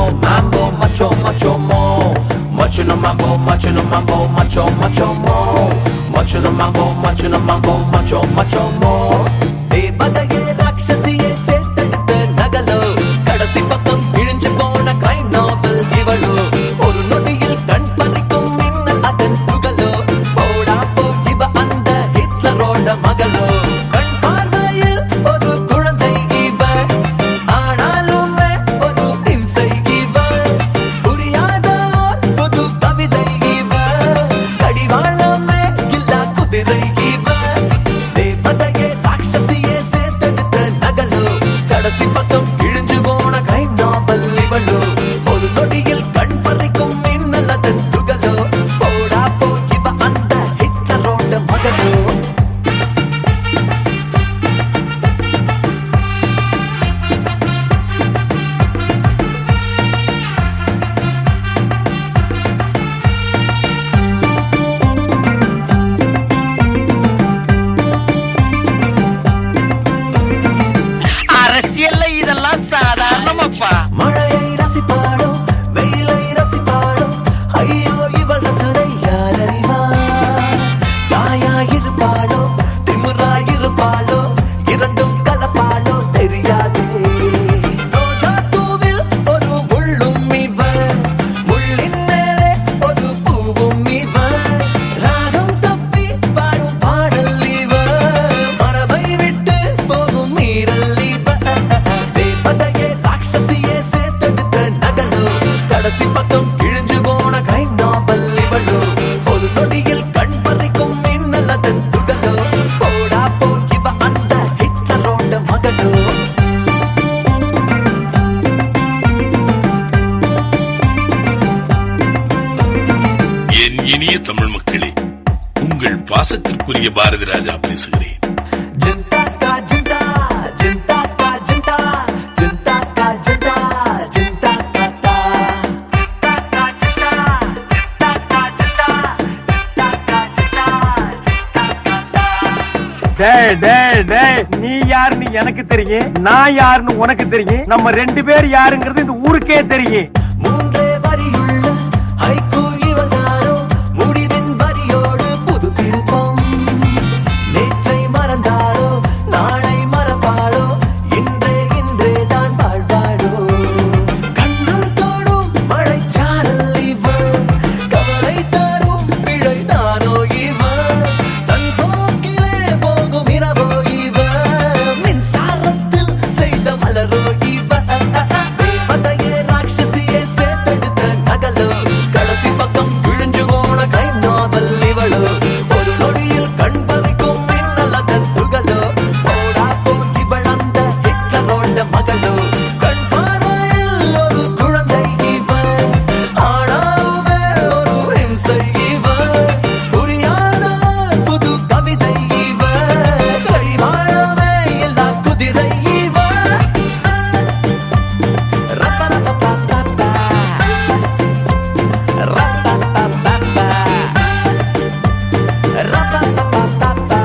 mambo, macho, macho, mo. Macho no mambo, macho no mambo, macho, macho, mo. Macho no mambo, macho no mambo, macho, macho, mo. தேவதையே ராட்சசியை சேர்த்தெடுத்த நகலோ கடைசி பக்கம் இழிஞ்சு போன கை நாவல் இவளோ ஒரு நொடியில் கண் பறிக்கும் மின்னல் அதன் புகழோ போடா போ இவ அந்த ஹிட்லரோட மகளோ கண் பார்வையில் ஒரு குழந்தை இவ ஆனாலுமே ஒரு இம்சை இவ புரியாத ஓர் புது கவிதை இவ கடிவாளமே இல்லா குதிரை இவ தேவதையே ராட்சசியே சேர்த்தெடுத்த நகலோ கடைசி பக்கம் கிழிஞ்சு போன கை நாவல் இவளோ ஒரு நொடியில் கண் பறிக்கும் மின்னல் அதன் துகளோ போடா போ இவ அந்த ஹிட்லரோட மகளோ அரசியல்ல இதெல்லாம் சாதாரணமாப்பா மழையை ரசிப்பாளோ வெயிலை ரசிப்பாளோ ஐயோ இவள் ரசனை யார் அறிவார் தாயாயிருப்பாளோ திமுறாயிருப்பாளோ இரண்டும் கலப்பாளோ தெரியாதே ரோஜா பூவில் ஒரு முள்ளும் இவன் முள்ளின் மேலே ஒரு பூவும் இவன் ராகம் தப்பி பாடும் பாடல் இவன் மரபை விட்டு போகும் மீறல் இவன் தேவதையே ராட்சசியே சேர்த்தெடுத்த நகலோ கடைசி பக்கம் கிழிஞ்சு போன கை நாவல் இவளோ ஒரு நொடியில் கண் பறிக்கும் மின்னல் அதன் துகளோ போடா போ இவ அந்த ஹிட்லரோட மகளோ என் இனிய தமிழ் மக்களே உங்கள் பாசத்திற்குரிய பாரதி ராஜா பேசுகிறேன் ஜிந்தா கா ஜிந்தா ஜிந்தா கா ஜிந்தா ஜிந்தா கா ஜிந்தா ஜிந்தா கா தா டேய் டேய் டேய் நீ யாருன்னு எனக்கு தெரியும் நான் யாருன்னு உனக்கு தெரியும் நம்ம ரெண்டு பேர் யாருங்கிறது இந்த ஊருக்கே தெரியும் மூன்றே வரியுள்ள ஹைக்கூ இவள்தானோ முடிவின் வரியோடு புது திருப்பம் நேற்றை மறந்தாளோ நாளை மறப்பாளோ இன்றே இன்றே தான் வாழ்வாளோ கண்ணும் தோடும் மழைச்சாரல் இவள் கவலை தரும் பிழை தானோ இவள் தன் போக்கிலே போகும் இரவோ இவள் மின்சாரத்தில் செய்த மலரோ இவள் தேவதையே ராட்சசியை சேர்த்தெடுத்த நகலோ கடைசி பக்கம் விழிஞ்சு போன கை நாவல் இவளோ ஒரு நொடியில் கண் பறிக்கும் மின்னல் அதன் துகளோ போடா போட்டி வளர்ந்த ஹிட்லரோட மகளோ கண் பார்வையில் ஒரு குழந்தை இவள் ஆனாலுமே ஒரு இம்சை இவள் புரியாத புது கவிதை இவள் கடிவாழவே எல்லா குதிரை இவள் ரப்பரப்பப்பப்பப்பா. ரப்பப்பப்பப்பப்பா. ரப்பப்பப்பப்பப்பா.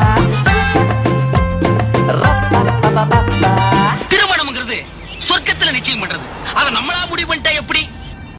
ரப்பப்பப்பப்பப்பா. திருமணம்ங்கிறது சொர்க்கத்துல நிச்சயம் பண்றது அத நம்மளா முடிவு பண்ணிட்டா எப்படி